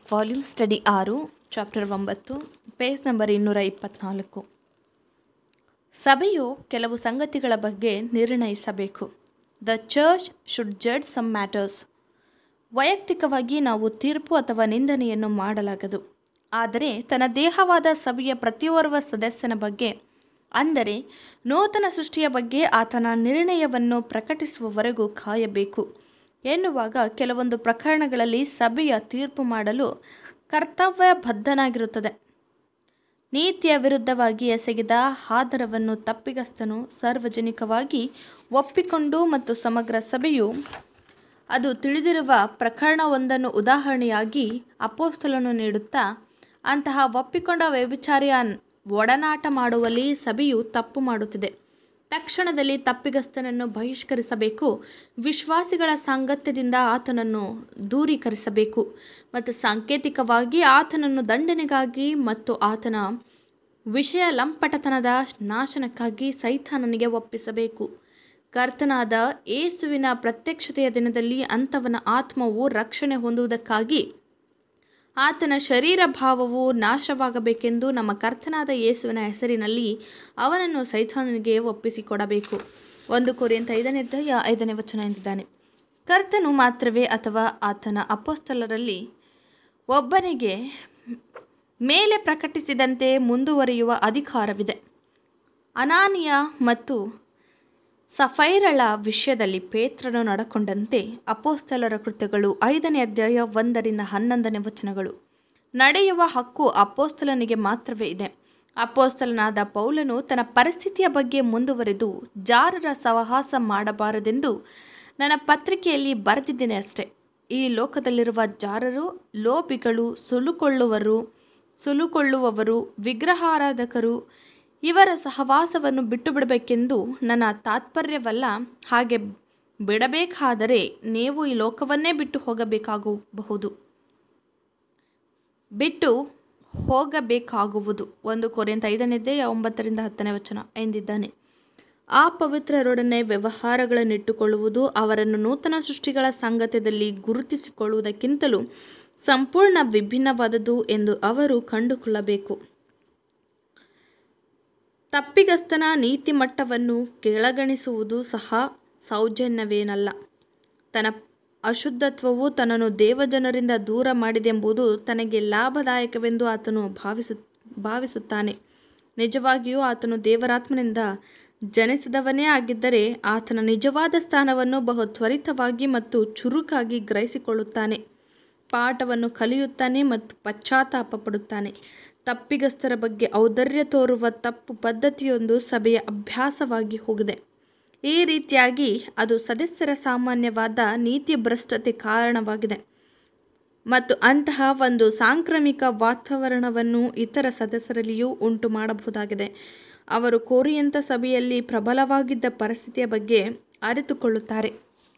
volume study ಆರು chapter ಒಂಬತ್ತು page number ಇನ್ನೂರ ಇಪ್ಪತ್ತ್ನಾಲ್ಕು ಸಭೆಯು ಕೆಲವು ಸಂಗತಿಗಳ ಬಗ್ಗೆ ನಿರ್ಣಯಿಸಬೇಕು the church should judge some matters ವೈಯಕ್ತಿಕವಾಗಿ ನಾವು ತೀರ್ಪು ಅಥವಾ ನಿಂದನೆಯನ್ನು ಮಾಡಲಾಗದು ಆದರೆ ತನ್ನ ದೇಹವಾದ ಸಭೆಯ ಪ್ರತಿಯೋರ್ವ ಸದಸ್ಯನ ಬಗ್ಗೆ ಅಂದರೆ ನೂತನ ಸೃಷ್ಟಿಯ ಬಗ್ಗೆ ಆತನ ನಿರ್ಣಯವನ್ನು ಪ್ರಕಟಿಸುವವರೆಗೂ ಕಾಯಬೇಕು ಎನ್ನುವಾಗ ಕೆಲವೊಂದು ಪ್ರಕರಣಗಳಲ್ಲಿ ಸಭೆಯ ತೀರ್ಪು ಮಾಡಲು ಕರ್ತವ್ಯ ಬದ್ಧನಾಗಿರುತ್ತದೆ ನೀತಿಯ ವಿರುದ್ಧವಾಗಿ ಎಸಗಿದ ಆಧಾರವನ್ನು ತಪ್ಪಿಗಸ್ತನು ಸಾರ್ವಜನಿಕವಾಗಿ ಒಪ್ಪಿಕೊಂಡು ಮತ್ತು ಸಮಗ್ರ ಸಭೆಯು ಅದು ತಿಳಿದಿರುವ ಪ್ರಕರಣವೊಂದನ್ನು ಉದಾಹರಣೆಯಾಗಿ ಅಪೋಸ್ತಲನು ನೀಡುತ್ತಾ ಅಂತಹ ಒಪ್ಪಿಕೊಂಡ ವ್ಯಭಿಚಾರಿಯ ಒಡನಾಟ ಮಾಡುವಲ್ಲಿ ಸಭೆಯು ತಪ್ಪು ಮಾಡುತ್ತಿದೆ ತಕ್ಷಣದಲ್ಲಿ ತಪ್ಪಿಗಸ್ತನನ್ನು ಬಹಿಷ್ಕರಿಸಬೇಕು ವಿಶ್ವಾಸಿಗಳ ಸಾಂಗತ್ಯದಿಂದ ಆತನನ್ನು ದೂರೀಕರಿಸಬೇಕು ಮತ್ತು ಸಾಂಕೇತಿಕವಾಗಿ ಆತನನ್ನು ದಂಡನೆಗಾಗಿ ಮತ್ತು ಆತನ ವಿಷಯ ಲಂಪಟತನದ ನಾಶನಕ್ಕಾಗಿ ಸೈತಾನನಿಗೆ ಒಪ್ಪಿಸಬೇಕು ಕರ್ತನಾದ ಏಸುವಿನ ಪ್ರತ್ಯಕ್ಷತೆಯ ದಿನದಲ್ಲಿ ಅಂಥವನ ಆತ್ಮವು ರಕ್ಷಣೆ ಹೊಂದುವುದಕ್ಕಾಗಿ ಆತನ ಶರೀರ ಭಾವವು ನಾಶವಾಗಬೇಕೆಂದು ನಮ್ಮ ಕರ್ತನಾದ ಯೇಸುವಿನ ಹೆಸರಿನಲ್ಲಿ ಅವನನ್ನು ಸೈತಾನನಿಗೆ ಒಪ್ಪಿಸಿಕೊಡಬೇಕು ಒಂದು ಕೊರಿಯಂತ ಐದನೇ ಅಧ್ಯಾಯ ಐದನೇ ವಚನ ಎಂದಿದ್ದಾನೆ ಕರ್ತನು ಮಾತ್ರವೇ ಅಥವಾ ಆತನ ಅಪೋಸ್ತಲರಲ್ಲಿ ಒಬ್ಬನಿಗೆ ಮೇಲೆ ಪ್ರಕಟಿಸಿದಂತೆ ಮುಂದುವರಿಯುವ ಅಧಿಕಾರವಿದೆ ಅನಾನಿಯ ಮತ್ತು ಸಫೈರಳ ವಿಷಯದಲ್ಲಿ ಪೇತ್ರನು ನಡಕೊಂಡಂತೆ ಅಪೋಸ್ತಲರ ಕೃತ್ಯಗಳು ಐದನೇ ಅಧ್ಯಾಯ ಒಂದರಿಂದ ಹನ್ನೊಂದನೇ ವಚನಗಳು ನಡೆಯುವ ಹಕ್ಕು ಅಪೋಸ್ತಲನಿಗೆ ಮಾತ್ರವೇ ಇದೆ ಅಪೋಸ್ತಲನಾದ ಪೌಲನು ತನ್ನ ಪರಿಸ್ಥಿತಿಯ ಬಗ್ಗೆ ಮುಂದುವರೆದು ಜಾರರ ಸಹವಾಸ ಮಾಡಬಾರದೆಂದು ನನ್ನ ಪತ್ರಿಕೆಯಲ್ಲಿ ಬರೆದಿದ್ದೇನೆ ಅಷ್ಟೆ ಈ ಲೋಕದಲ್ಲಿರುವ ಜಾರರು ಲೋಭಿಗಳು ಸುಲುಕೊಳ್ಳುವರು ಸುಲುಕೊಳ್ಳುವವರು ವಿಗ್ರಹಾರಾಧಕರು ಇವರ ಸಹವಾಸವನ್ನು ಬಿಟ್ಟು ಬಿಡಬೇಕೆಂದು ನನ್ನ ತಾತ್ಪರ್ಯವಲ್ಲ ಹಾಗೆ ಬಿಡಬೇಕಾದರೆ ನೀವು ಈ ಲೋಕವನ್ನೇ ಬಿಟ್ಟು ಹೋಗಬೇಕಾಗಬಹುದು ಬಿಟ್ಟು ಹೋಗಬೇಕಾಗುವುದು ಒಂದು ಕೊರೆಂತ ಐದನೇದೇ ಒಂಬತ್ತರಿಂದ ಹತ್ತನೇ ವಚನ ಎಂದಿದ್ದಾನೆ ಆ ಪವಿತ್ರರೊಡನೆ ವ್ಯವಹಾರಗಳನ್ನಿಟ್ಟುಕೊಳ್ಳುವುದು ಅವರನ್ನು ನೂತನ ಸೃಷ್ಟಿಗಳ ಸಾಂಗತ್ಯದಲ್ಲಿ ಗುರುತಿಸಿಕೊಳ್ಳುವುದಕ್ಕಿಂತಲೂ ಸಂಪೂರ್ಣ ವಿಭಿನ್ನವಾದದ್ದು ಎಂದು ಅವರು ಕಂಡುಕೊಳ್ಳಬೇಕು ತಪ್ಪಿಗಸ್ತನ ನೀತಿಮಟ್ಟವನ್ನು ಕೆಳಗಣಿಸುವುದು ಸಹ ಸೌಜನ್ಯವೇನಲ್ಲ ತನ್ನ ಅಶುದ್ಧತ್ವವು ತನ್ನನ್ನು ದೇವಜನರಿಂದ ದೂರ ಮಾಡಿದೆಂಬುದು ತನಗೆ ಲಾಭದಾಯಕವೆಂದು ಆತನು ಭಾವಿಸು ಭಾವಿಸುತ್ತಾನೆ ನಿಜವಾಗಿಯೂ ಆತನು ದೇವರಾತ್ಮನಿಂದ ಜನಿಸಿದವನೇ ಆಗಿದ್ದರೆ ಆತನ ನಿಜವಾದ ಸ್ಥಾನವನ್ನು ಬಹು ತ್ವರಿತವಾಗಿ ಮತ್ತು ಚುರುಕಾಗಿ ಗ್ರಹಿಸಿಕೊಳ್ಳುತ್ತಾನೆ ಪಾಠವನ್ನು ಕಲಿಯುತ್ತಾನೆ ಮತ್ತು ಪಶ್ಚಾತ್ತಾಪ ಪಡುತ್ತಾನೆ ತಪ್ಪಿಗಸ್ತರ ಬಗ್ಗೆ ಔದಾರ್ಯ ತೋರುವ ತಪ್ಪು ಪದ್ಧತಿಯೊಂದು ಸಭೆಯ ಅಭ್ಯಾಸವಾಗಿ ಹೋಗಿದೆ ಈ ರೀತಿಯಾಗಿ ಅದು ಸದಸ್ಯರ ಸಾಮಾನ್ಯವಾದ ನೀತಿ ಭ್ರಷ್ಟತೆ ಕಾರಣವಾಗಿದೆ ಮತ್ತು ಅಂತಹ ಒಂದು ಸಾಂಕ್ರಾಮಿಕ ವಾತಾವರಣವನ್ನು ಇತರ ಸದಸ್ಯರಲ್ಲಿಯೂ ಉಂಟು ಮಾಡಬಹುದಾಗಿದೆ ಅವರು ಕೋರಿಯಂತ ಸಭೆಯಲ್ಲಿ ಪ್ರಬಲವಾಗಿದ್ದ ಪರಿಸ್ಥಿತಿಯ ಬಗ್ಗೆ ಅರಿತುಕೊಳ್ಳುತ್ತಾರೆ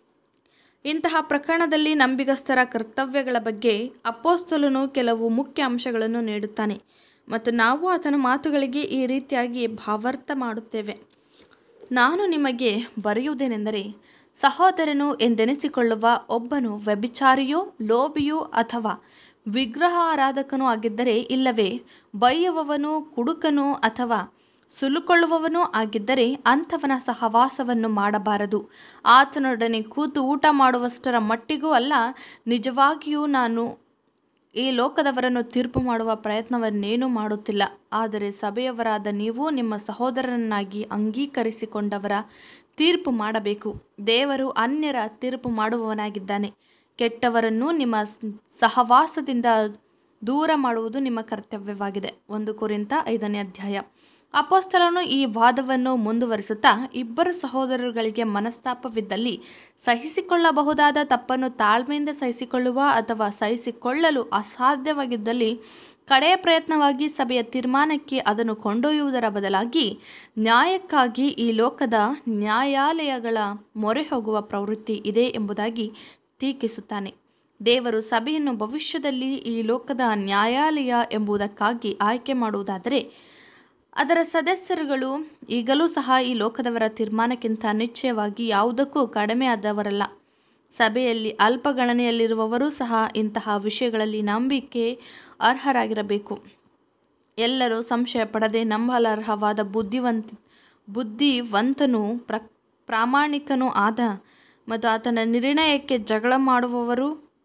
ಇಂತಹ ಪ್ರಕರಣದಲ್ಲಿ ನಂಬಿಗಸ್ತರ ಕರ್ತವ್ಯಗಳ ಬಗ್ಗೆ ಅಪೋಸ್ತಲನು ಕೆಲವು ಮುಖ್ಯ ಅಂಶಗಳನ್ನು ನೀಡುತ್ತಾನೆ ಮತ್ತು ನಾವು ಆತನ ಮಾತುಗಳಿಗೆ ಈ ರೀತಿಯಾಗಿ ಭಾವಾರ್ಥ ಮಾಡುತ್ತೇವೆ ನಾನು ನಿಮಗೆ ಬರೆಯುವುದೇನೆಂದರೆ ಸಹೋದರನು ಎಂದೆನಿಸಿಕೊಳ್ಳುವ ಒಬ್ಬನು ವ್ಯಭಿಚಾರಿಯೋ ಲೋಭಿಯೋ ಅಥವಾ ವಿಗ್ರಹ ಆರಾಧಕನೂ ಆಗಿದ್ದರೆ ಇಲ್ಲವೇ ಬೈಯುವವನು ಕುಡುಕನು ಅಥವಾ ಸುಲುಕೊಳ್ಳುವವನೂ ಆಗಿದ್ದರೆ ಅಂಥವನ ಸಹವಾಸವನ್ನು ಮಾಡಬಾರದು ಆತನೊಡನೆ ಕೂತು ಊಟ ಮಾಡುವಷ್ಟರ ಮಟ್ಟಿಗೂ ಅಲ್ಲ ನಿಜವಾಗಿಯೂ ನಾನು ಈ ಲೋಕದವರನ್ನು ತೀರ್ಪು ಮಾಡುವ ಪ್ರಯತ್ನವನ್ನೇನೂ ಮಾಡುತ್ತಿಲ್ಲ ಆದರೆ ಸಭೆಯವರಾದ ನೀವು ನಿಮ್ಮ ಸಹೋದರನನ್ನಾಗಿ ಅಂಗೀಕರಿಸಿಕೊಂಡವರ ತೀರ್ಪು ಮಾಡಬೇಕು ದೇವರು ಅನ್ಯರ ತೀರ್ಪು ಮಾಡುವವನಾಗಿದ್ದಾನೆ ಕೆಟ್ಟವರನ್ನು ನಿಮ್ಮ ಸಹವಾಸದಿಂದ ದೂರ ಮಾಡುವುದು ನಿಮ್ಮ ಕರ್ತವ್ಯವಾಗಿದೆ ಒಂದು ಕುರಿತ ಐದನೇ ಅಧ್ಯಾಯ ಅಪೋಸ್ತಲನು ಈ ವಾದವನ್ನು ಮುಂದುವರಿಸುತ್ತಾ ಇಬ್ಬರು ಸಹೋದರರುಗಳಿಗೆ ಮನಸ್ತಾಪವಿದ್ದಲ್ಲಿ ಸಹಿಸಿಕೊಳ್ಳಬಹುದಾದ ತಪ್ಪನ್ನು ತಾಳ್ಮೆಯಿಂದ ಸಹಿಸಿಕೊಳ್ಳುವ ಅಥವಾ ಸಹಿಸಿಕೊಳ್ಳಲು ಅಸಾಧ್ಯವಾಗಿದ್ದಲ್ಲಿ ಕಡೆಯ ಪ್ರಯತ್ನವಾಗಿ ಸಭೆಯ ತೀರ್ಮಾನಕ್ಕೆ ಅದನ್ನು ಕೊಂಡೊಯ್ಯುವುದರ ಬದಲಾಗಿ ನ್ಯಾಯಕ್ಕಾಗಿ ಈ ಲೋಕದ ನ್ಯಾಯಾಲಯಗಳ ಮೊರೆ ಹೋಗುವ ಪ್ರವೃತ್ತಿ ಇದೆ ಎಂಬುದಾಗಿ ಟೀಕಿಸುತ್ತಾನೆ ದೇವರು ಸಭೆಯನ್ನು ಭವಿಷ್ಯದಲ್ಲಿ ಈ ಲೋಕದ ನ್ಯಾಯಾಲಯ ಎಂಬುದಕ್ಕಾಗಿ ಆಯ್ಕೆ ಮಾಡುವುದಾದರೆ ಅದರ ಸದಸ್ಯರುಗಳು ಈಗಲೂ ಸಹ ಈ ಲೋಕದವರ ತೀರ್ಮಾನಕ್ಕಿಂತ ನಿಶ್ಚಯವಾಗಿ ಯಾವುದಕ್ಕೂ ಕಡಿಮೆ ಆದವರಲ್ಲ ಸಭೆಯಲ್ಲಿ ಅಲ್ಪ ಗಣನೆಯಲ್ಲಿರುವವರೂ ಸಹ ಇಂತಹ ವಿಷಯಗಳಲ್ಲಿ ನಂಬಿಕೆ ಅರ್ಹರಾಗಿರಬೇಕು ಎಲ್ಲರೂ ಸಂಶಯ ಪಡದೆ ನಂಬಲರ್ಹವಾದ ಬುದ್ಧಿವಂತ ಬುದ್ಧಿವಂತನೂ ಪ್ರ ಪ್ರಾಮಾಣಿಕನೂ ಆದ ಮತ್ತು ಆತನ ನಿರ್ಣಯಕ್ಕೆ ಜಗಳ ಮಾಡುವವರು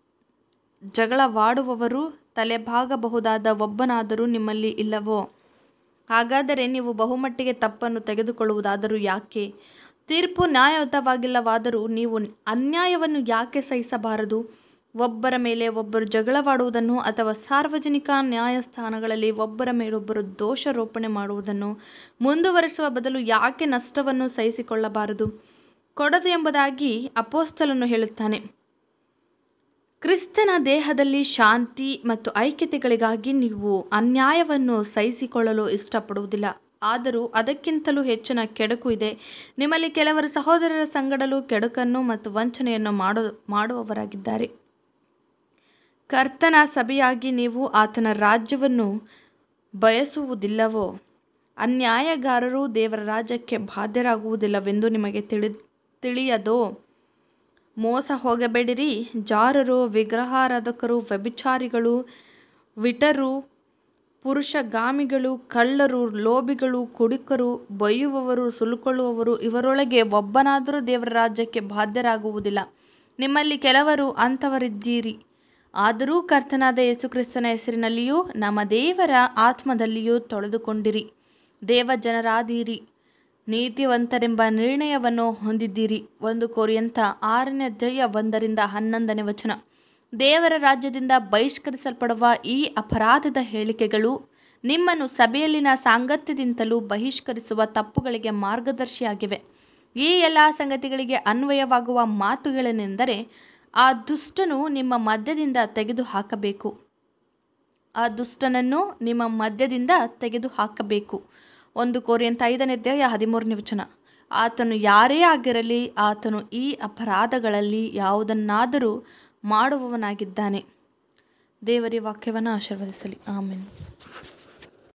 ಜಗಳವಾಡುವವರು ತಲೆಬಾಗಬಹುದಾದ ಒಬ್ಬನಾದರೂ ನಿಮ್ಮಲ್ಲಿ ಇಲ್ಲವೋ ಹಾಗಾದರೆ ನೀವು ಬಹುಮಟ್ಟಿಗೆ ತಪ್ಪನ್ನು ತೆಗೆದುಕೊಳ್ಳುವುದಾದರೂ ಯಾಕೆ ತೀರ್ಪು ನ್ಯಾಯಯುತವಾಗಿಲ್ಲವಾದರೂ ನೀವು ಅನ್ಯಾಯವನ್ನು ಯಾಕೆ ಸಹಿಸಬಾರದು ಒಬ್ಬರ ಮೇಲೆ ಒಬ್ಬರು ಜಗಳವಾಡುವುದನ್ನು ಅಥವಾ ಸಾರ್ವಜನಿಕ ನ್ಯಾಯಸ್ಥಾನಗಳಲ್ಲಿ ಒಬ್ಬರ ಮೇಲೊಬ್ಬರು ದೋಷಾರೋಪಣೆ ಮಾಡುವುದನ್ನು ಮುಂದುವರಿಸುವ ಬದಲು ಯಾಕೆ ನಷ್ಟವನ್ನು ಸಹಿಸಿಕೊಳ್ಳಬಾರದು ಕೊಡದು ಎಂಬುದಾಗಿ ಅಪೋಸ್ತಲನು ಹೇಳುತ್ತಾನೆ ಕ್ರಿಸ್ತನ ದೇಹದಲ್ಲಿ ಶಾಂತಿ ಮತ್ತು ಐಕ್ಯತೆಗಳಿಗಾಗಿ ನೀವು ಅನ್ಯಾಯವನ್ನು ಸಹಿಸಿಕೊಳ್ಳಲು ಇಷ್ಟಪಡುವುದಿಲ್ಲ ಆದರೂ ಅದಕ್ಕಿಂತಲೂ ಹೆಚ್ಚಿನ ಕೆಡುಕು ಇದೆ ನಿಮ್ಮಲ್ಲಿ ಕೆಲವರು ಸಹೋದರರ ಸಂಗಡಲೂ ಕೆಡುಕನ್ನು ಮತ್ತು ವಂಚನೆಯನ್ನು ಮಾಡು ಮಾಡುವವರಾಗಿದ್ದಾರೆ ಕರ್ತನ ಸಭೆಯಾಗಿ ನೀವು ಆತನ ರಾಜ್ಯವನ್ನು ಬಯಸುವುದಿಲ್ಲವೋ ಅನ್ಯಾಯಗಾರರು ದೇವರ ರಾಜ್ಯಕ್ಕೆ ಬಾಧ್ಯರಾಗುವುದಿಲ್ಲವೆಂದು ನಿಮಗೆ ತಿಳಿ ತಿಳಿಯದೋ ಮೋಸ ಹೋಗಬೇಡಿರಿ ಜಾರರು ವಿಗ್ರಹಾರಾಧಕರು ವ್ಯಭಿಚಾರಿಗಳು ವಿಟರು ಪುರುಷಗಾಮಿಗಳು ಕಳ್ಳರು ಲೋಭಿಗಳು ಕುಡುಕರು ಬೈಯುವವರು ಸುಲುಕೊಳ್ಳುವವರು ಇವರೊಳಗೆ ಒಬ್ಬನಾದರೂ ದೇವರ ರಾಜ್ಯಕ್ಕೆ ಬಾಧ್ಯರಾಗುವುದಿಲ್ಲ ನಿಮ್ಮಲ್ಲಿ ಕೆಲವರು ಅಂಥವರಿದ್ದೀರಿ ಆದರೂ ಕರ್ತನಾದ ಯೇಸುಕ್ರಿಸ್ತನ ಹೆಸರಿನಲ್ಲಿಯೂ ನಮ್ಮ ದೇವರ ಆತ್ಮದಲ್ಲಿಯೂ ತೊಳೆದುಕೊಂಡಿರಿ ದೇವಜನರಾದಿರಿ ನೀತಿವಂತರೆಂಬ ನಿರ್ಣಯವನ್ನು ಹೊಂದಿದ್ದೀರಿ ಒಂದು ಕೊರಿಯಂತ ಆರನೇ ಅಧ್ಯಾಯ ಒಂದರಿಂದ ಹನ್ನೊಂದನೇ ವಚನ ದೇವರ ರಾಜ್ಯದಿಂದ ಬಹಿಷ್ಕರಿಸಲ್ಪಡುವ ಈ ಅಪರಾಧದ ಹೇಳಿಕೆಗಳು ನಿಮ್ಮನ್ನು ಸಭೆಯಲ್ಲಿನ ಸಾಂಗತ್ಯದಿಂದಲೂ ಬಹಿಷ್ಕರಿಸುವ ತಪ್ಪುಗಳಿಗೆ ಮಾರ್ಗದರ್ಶಿಯಾಗಿವೆ ಈ ಎಲ್ಲ ಸಂಗತಿಗಳಿಗೆ ಅನ್ವಯವಾಗುವ ಮಾತುಗಳೇನೆಂದರೆ ಆ ದುಷ್ಟನು ನಿಮ್ಮ ಮಧ್ಯದಿಂದ ತೆಗೆದು ಹಾಕಬೇಕು ಆ ದುಷ್ಟನನ್ನು ನಿಮ್ಮ ಮಧ್ಯದಿಂದ ತೆಗೆದು ಹಾಕಬೇಕು ಒಂದು ಕೋರಿಯಂತ ಐದನೇ ಅಧ್ಯಾಯ ಹದಿಮೂರನೇ ವಚನ ಆತನು ಯಾರೇ ಆಗಿರಲಿ ಆತನು ಈ ಅಪರಾಧಗಳಲ್ಲಿ ಯಾವುದನ್ನಾದರೂ ಮಾಡುವವನಾಗಿದ್ದಾನೆ ದೇವರ ವಾಕ್ಯವನ್ನು ಆಶೀರ್ವದಿಸಲಿ ಆಮೇಲೆ